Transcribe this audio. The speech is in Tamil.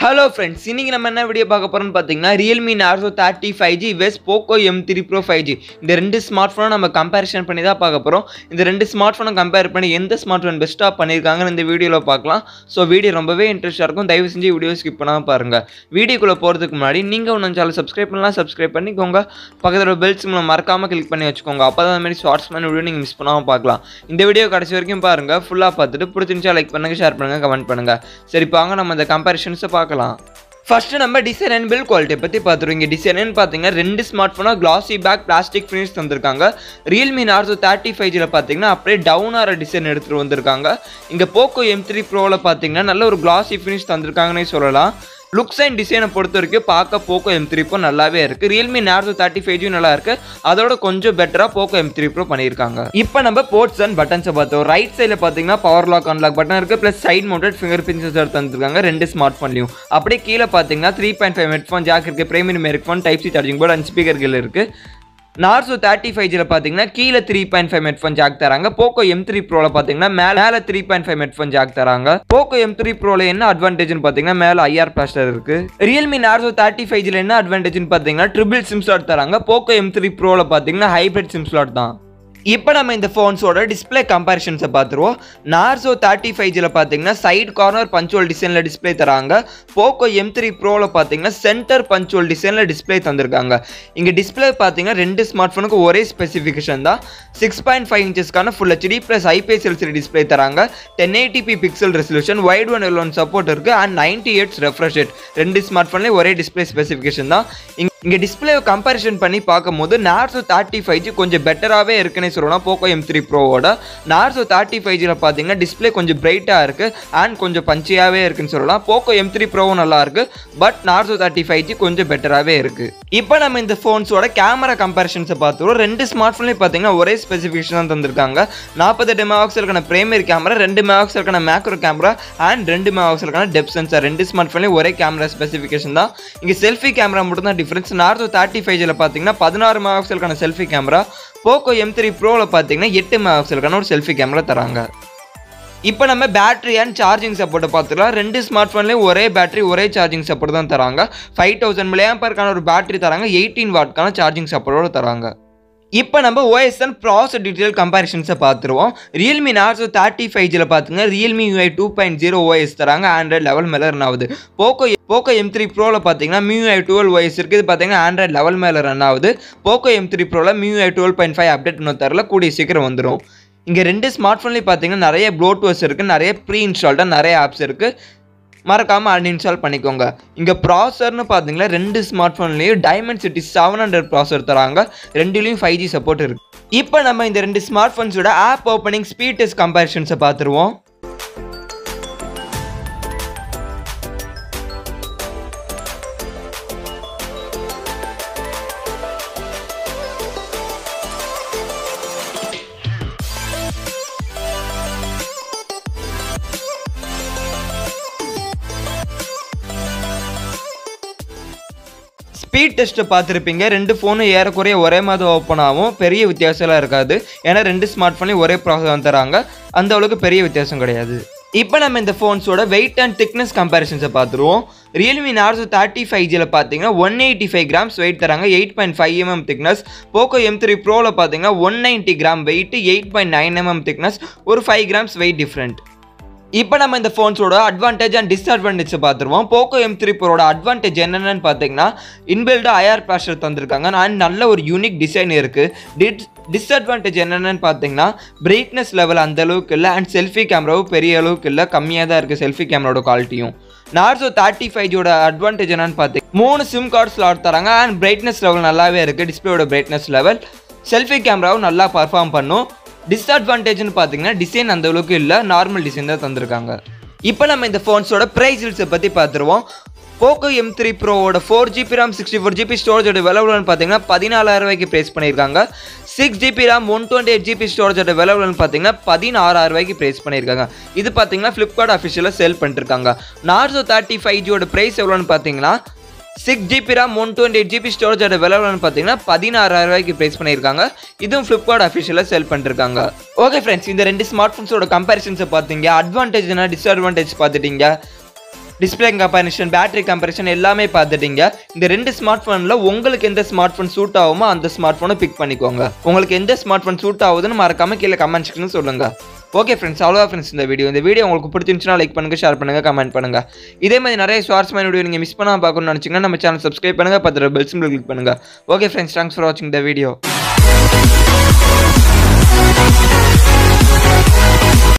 ஹலோ ஃப்ரெண்ட்ஸ் இன்னைக்கு நம்ம என்ன வீடியோ பார்க்க போறோம்னு பார்த்தீங்கன்னா Realme Narzo thirty five G vs Poco M three pro five G இந்த ரெண்டு ஸ்மார்ட் ஃபோனை நம்ம கம்பேரிஷன் பண்ணி தான் பார்க்க போகிறோம் இந்த ரெண்டு ஸ்மார்ட் ஃபோனை கம்பேர் பண்ணி எந்த ஸ்மார்ட் ஃபோன் பெஸ்ட்டாக பண்ணியிருக்காங்கன்னு இந்த வீடியோவில் பார்க்கலாம் ஸோ வீடியோ ரொம்பவே இன்ட்ரெஸ்ட்டாக இருக்கும் தயவு செஞ்சு வீடியோ ஸ்கிப் பண்ணாமல் பாருங்கள் வீடியோக்குள்ளே போகிறதுக்கு முன்னாடி நீங்கள் ஒன்று சேனல் சப்ஸ்கிரைப் பண்ணலாம் சப்ஸ்கிரைப் பண்ணிக்கோங்க பக்கத்தில் பெல் சிம்மில் மறக்காமல் கிளிக் பண்ணி வச்சுக்கோங்க அப்போ தான் மாதிரி ஷார்ட்ஸ் பண்ண வீடியோ நீங்கள் மிஸ் பண்ணாமல் பார்க்கலாம் இந்த வீடியோ கடைசி வரைக்கும் பாருங்கள் ஃபுல்லாக பார்த்துட்டு பிடிச்சிருந்துச்சா லைக் பண்ணுங்கள் ஷேர் பண்ணுங்கள் கமெண்ட் பண்ணுங்கள் சரி இப்போ வாங்க நம்ம இந்த கம்பேரிஷன்ஸை பார்க்கலாம் ஃபர்ஸ்ட் நம்ம டிசைன் அண்ட் பில் குவாலிட்டி பற்றி பார்த்துருவீங்க டிசைன் பார்த்தீங்கன்னா ரெண்டு ஸ்மார்ட் ஃபோனாக கிளாசி பேக் பிளாஸ்டிக் ஃபினிஷ் தந்திருக்காங்க ரியல்மி நார்சோ தேர்ட்டி ஃபைவ் ஜியில் பார்த்தீங்கன்னா அப்படியே டவுன் ஆகிற டிசைன் எடுத்துகிட்டு வந்திருக்காங்க இங்கே போக்கோ எம் த்ரீ ப்ரோவில் பார்த்தீங்கன்னா நல்ல ஒரு கிளாசி ஃபினிஷ் தந்திருக்காங்கன்னே சொல்லலாம் லுக்ஸ் அண்ட் டிசைனை பொறுத்த வரைக்கும் பார்க்க போக்கோ எம் த்ரீ ப்ரோ நல்லாவே இருக்குது ரியல்மி நார்சோ தேர்ட்டி ஃபைவ் ஜியும் நல்லா இருக்குது அதோட கொஞ்சம் பெட்டராக போக்கோ எம் த்ரீ ப்ரோ பண்ணியிருக்காங்க இப்போ நம்ம போர்ட்ஸ் அண்ட் பட்டன்ஸை பார்த்தோம் ரைட் சைடில் பார்த்தீங்கன்னா பவர் லாக் அன்லாக் பட்டன் இருக்குது plus side mounted fingerprint sensor தந்துருக்காங்க ரெண்டு ஸ்மார்ட் ஃபோன்லையும் அப்படியே கீழே பார்த்தீங்கன்னா three point five headphone jack இருக்குது premium headphone type C charging port and ஸ்பீக்கர்கள் இருக்குது நார்சோ தேர்ட்டி ஃபைவ் ஜியில் பார்த்தீங்கன்னா கீழே three point five headphone jack தராங்க போக்கோ எம் த்ரீ ப்ரோவில் பார்த்தீங்கன்னா மேலே மேலே three point five headphone jack தராங்க போக்கோ எம் த்ரீ ப்ரோவில் என்ன அட்வான்டேஜ்னு பார்த்தீங்கன்னா மேலே ஐஆர் பிளாஸ்டர் இருக்கு ரியல்மி நார்சோ தேர்ட்டி ஃபைவ் ஜியில் என்ன அட்வான்டேஜ்னு பார்த்தீங்கன்னா ட்ரிபிள் சிம் ஸ்லாட் தராங்க போக்கோ எம் த்ரீ ப்ரோவில் பார்த்தீங்கன்னா ஹைப்ரிட் சிம் ஸ்லாட் தான் இப்போ நம்ம இந்த ஃபோன்ஸோட டிஸ்பிளே கம்பேரிஷன்ஸை பார்த்துருவோம் நார்சோ தேர்ட்டி ஃபைவ் ஜியில் பார்த்தீங்கன்னா சைட் கார்னர் பஞ்சுவல் டிசைனில் டிஸ்பிளே தராங்க போக்கோ எம் த்ரீ ப்ரோவில் பார்த்தீங்கன்னா சென்டர் பஞ்சுவல் டிசைனில் டிஸ்பிளே தந்திருக்காங்க இங்கே டிஸ்பிளே பார்த்தீங்கன்னா ரெண்டு ஸ்மார்ட் ஃபோனுக்கு ஒரே ஸ்பெசிஃபிகேஷன் தான் சிக்ஸ் பாயிண்ட் ஃபைவ் இன்ச்சஸ்க்கான full HD plus IPS LCD display தராங்க ten eighty p pixel resolution Widevine L one support இருக்குது and ninety hertz refresh rate ரெண்டு ஸ்மார்ட் ஃபோன்லேயும் ஒரே டிஸ்பிளே ஸ்பெசிஃபிகேஷன் தான் இங்கே டிஸ்பிளேவை கம்பேரிஷன் பண்ணி பார்க்கும்போது நார்சோ தேர்ட்டி ஃபைவ் ஜி கொஞ்சம் பெட்டராகவே இருக்குன்னு சொல்லலாம் போக்கோ எம் த்ரீ ப்ரோவோட நார்சோ தேர்ட்டி ஃபைவ் ஜியில் பார்த்தீங்கன்னா டிஸ்பிளே கொஞ்சம் பிரைட்டாக இருக்குது அண்ட் கொஞ்சம் பஞ்சியாகவே இருக்குன்னு சொல்லலாம் போக்கோ எம் த்ரீ ப்ரோவும் நல்லா இருக்குது but Narzo thirty five G கொஞ்சம் பெட்டராகவே இருக்குது இப்போ நம்ம இந்த ஃபோன்ஸோட கேமரா கம்பேரிஷன்ஸை பார்த்துருவோம் ரெண்டு ஸ்மார்ட் ஃபோன்லேயும் பார்த்தீங்கன்னா ஒரே ஸ்பெசிஃபிகேஷன் தான் தந்திருக்காங்க நாற்பத்தெட்டு மெகாக்சலுக்கான பிரைமரி கேமரா ரெண்டு மெகாக்சலுக்கான மேக்ரோ கேமரா அண்ட் ரெண்டு மெகாக்சலுக்கான டெப் சென்சார் ரெண்டு ஸ்மார்ட் ஃபோன்லேயும் ஒரே கேமரா ஸ்பெசிஃபிகேஷன் தான் இங்கே செல்ஃபி கேமரா மட்டும் தான் டிஃப்ரென்ஸ் நார்சோ தேர்ட்டி ஃபைவ் ஜியில் பார்த்தீங்கன்னா பதினாறு மெகாக்சலுக்கான selfie camera Poco M three ப்ரோவில் பார்த்தீங்கன்னா எட்டு மெகாக்சலுக்கான ஒரு செல்ஃபி கேமரா தராங்க இப்போ நம்ம பேட்டரி அண்ட் சார்ஜிங் சப்போர்ட்டை பார்த்துக்கலாம் ரெண்டு ஸ்மார்ட் ஃபோன்லேயும் ஒரே பேட்டரி ஒரே சார்ஜிங் சப்போர்ட் தான் தராங்க ஃபைவ் தௌசண்ட் மில்லியாம்பருக்கான ஒரு பேட்டரி தராங்க எயிட்டீன் வாட்க்கான சார்ஜிங் சப்போர்ட்டோட தராங்க இப்போ நம்ம ஓஎஸ் அண்ட் ப்ராசஸ் டீட்டெயில் கம்பேரிஷன்ஸை பார்த்துருவோம் ரியல்மி நார்சோ தேர்ட்டி ஃபைவ் ஜியில் பார்த்துங்க Realme UI two point zero OS தராங்க ஆண்ட்ராய்ட் லெவல் மேலே ரன் ஆகுது போக்கோ போக்கோ எம் த்ரீ ப்ரோவில் பார்த்தீங்கன்னா மியூஐ டுவெல் ஓஎஸ் இருக்குது இது பார்த்தீங்கன்னா ஆண்ட்ராய்ட் லெவல் மேலே ரன் ஆகுது போக்கோ எம் த்ரீ ப்ரோவில் MIUI twelve point five update இன்னும் தரல கூடிய சீக்கிரம் வந்துடும் இங்கே ரெண்டு ஸ்மார்ட் ஃபோன்லேயும் பார்த்தீங்கன்னா நிறைய ப்ளூடூத்ஸ் இருக்குது நிறைய ப்ரீ இன்ஸ்டால்டாக நிறைய ஆப்ஸ் இருக்குது மறக்காமல் அன்இன்ஸ்டால் பண்ணிக்கோங்க இங்கே ப்ராசர்னு பார்த்தீங்கன்னா ரெண்டு ஸ்மார்ட் ஃபோன்லேயும் Dimensity seven hundred processor தராங்க ரெண்டுலேயும் ஃபைவ் ஜி சப்போர்ட் இருக்குது இப்போ நம்ம இந்த ரெண்டு ஸ்மார்ட் ஃபோன்ஸோட ஆப் ஓப்பனிங் ஸ்பீட் டெஸ்ட் கம்பேரிஷன்ஸை பார்த்துருவோம் ஸ்பீட் டெஸ்ட்டை பார்த்துருப்பீங்க ரெண்டு ஃபோனும் ஏறக்குறைய ஒரே மாதிரி ஓப்பன் ஆகும் பெரிய வித்தியாசம்லாம் இருக்காது ஏன்னா ரெண்டு ஸ்மார்ட் ஃபோன்லையும் ஒரே ப்ராசஸ் தராங்க அந்த அளவுக்கு பெரிய வித்தியாசம் கிடையாது இப்போ நம்ம இந்த ஃபோன்ஸோட வெயிட் அண்ட் திக்னஸ் கம்பேரிசன்ஸை பார்த்துருவோம் ரியல்மி நார்சோ தேர்ட்டி ஃபைவ் ஜியில் பார்த்தீங்கன்னா one eighty five grams weight தராங்க eight point five mm thickness Poco M three ப்ரோவில் பார்த்தீங்கன்னா one ninety gram weight eight point nine mm thickness ஒரு ஃபைவ் கிராம்ஸ் வெயிட் டிஃப்ரெண்ட் இப்போ நம்ம இந்த ஃபோன்ஸோட அட்வான்டேஜ் அண்ட் டிஸ்அட்வான்டேஜ் பார்த்துருவோம் போக்கோ எம் த்ரீ ப்ரோட அட்வான்டேஜ் என்னென்னு பார்த்தீங்கன்னா இன்பில்டாக ஐஆர் ப்ளாஸ்டர் தந்திருக்காங்க அண்ட் நல்ல ஒரு யூனிக் டிசைன் இருக்குது டிட் டிஸ்அட்வான்டேஜ் என்னென்னு பார்த்தீங்கன்னா பிரைட்னஸ் லெவல் அந்த அளவுக்கு இல்லை அண்ட் செல்ஃபி கேமராவும் பெரிய அளவுக்கு இல்லை கம்மியாக தான் இருக்குது செல்ஃபி கேமராவோட குவாலிட்டியும் நார்சோ தேர்ட்டி ஃபைவ் ஜியோட அட்வான்டேஜ் என்னன்னு பார்த்தீங்கன்னா மூணு சிம் கார்டு ஸ்லாட் தராங்க அண்ட் பிரைட்னஸ் லெவல் நல்லாவே இருக்குது டிஸ்பிளேயோட பிரைட்னஸ் லெவல் செல்ஃபி கேமராவும் நல்லா பர்ஃபார்ம் பண்ணும் டிஸ்அட்வான்டேஜ்னு பார்த்தீங்கன்னா டிசைன் அந்த அளவுக்கு இல்லை நார்மல் டிசைன் தான் தந்திருக்காங்க இப்போ நம்ம இந்த ஃபோன்ஸோட ப்ரைஸில்ஸை பற்றி பார்த்துருவோம் போக்கோ எம் த்ரீ ப்ரோவோட four GB RAM sixty four GB ஸ்டோரேஜோட விலவுலன்னு பார்த்தீங்கன்னா பதினாலாயிரம் ரூபாய்க்கு ப்ரைஸ் பண்ணியிருக்காங்க six GB RAM one twenty eight GB ஸ்டோரேஜோட விலவுலன்னு பார்த்தீங்கன்னா பதினாறாயிரம் ரூபாய்க்கு ப்ரைஸ் பண்ணியிருக்காங்க இது பார்த்தீங்கன்னா ஃப்ளிப்கார்ட் அஃபிஷியலாக சேல் பண்ணிருக்காங்க நார்சோ தேர்ட்டி ஃபைவ் ஜியோட ப்ரைஸ் எவ்வளோன்னு பார்த்தீங்கன்னா six GB RAM one twenty eight GB ஸ்டோரேஜோட விலைன்னு பார்த்தீங்கன்னா பதினாறாயிரம் ரூபாய்க்கு ப்ரைஸ் பண்ணியிருக்காங்க இதுவும் ஃப்ளிப்கார்ட் அஃபிஷியலாக செல் பண்ணிருக்காங்க ஓகே ஃப்ரெண்ட்ஸ் இந்த ரெண்டு ஸ்மார்ட் ஃபோன்ஸோட கம்பேரிசன்ஸை பார்த்தீங்க அட்வான்டேஜ் என்ன டிஸ்அட்வான்டேஜ் பார்த்துட்டீங்க டிஸ்பிளே கம்பேரிஷன் பேட்டரி கம்பேரிஷன் எல்லாமே பார்த்துட்டீங்க இந்த ரெண்டு ஸ்மார்ட் ஃபோனில் உங்களுக்கு எந்த ஸ்மார்ட் ஃபோன் சூட் ஆகுமோ அந்த ஸ்மார்ட் ஃபோனை பிக் பண்ணிக்கோங்க உங்களுக்கு எந்த ஸ்மார்ட் ஃபோன் சூட் ஆகுதுன்னு மறக்காம கீழே கமெண்ட் செக்ஷன் சொல்லுங்க ஓகே ஃப்ரெண்ட்ஸ் அவ்வளோ ஃப்ரெண்ட்ஸ் இந்த வீடியோ இந்த வீடியோ உங்களுக்கு பிடிச்சிருந்துச்சுன்னா லைக் பண்ணுங்க ஷேர் பண்ணுங்க கமெண்ட் பண்ணுங்க இதே மாதிரி நிறைய சுவாரஸ்யமான வீடியோ நீங்கள் மிஸ் பண்ணாமல் பார்க்கணும்னு நினச்சிங்கன்னா நம்ம சேனல் சப்ஸ்கிரைப் பண்ணுங்க பத்திர பெல் சிம்பிள் கிளிக் பண்ணுங்க ஓகே ஃப்ரெண்ட்ஸ் தேங்க்ஸ் ஃபார் வாட்சிங் த வீடியோ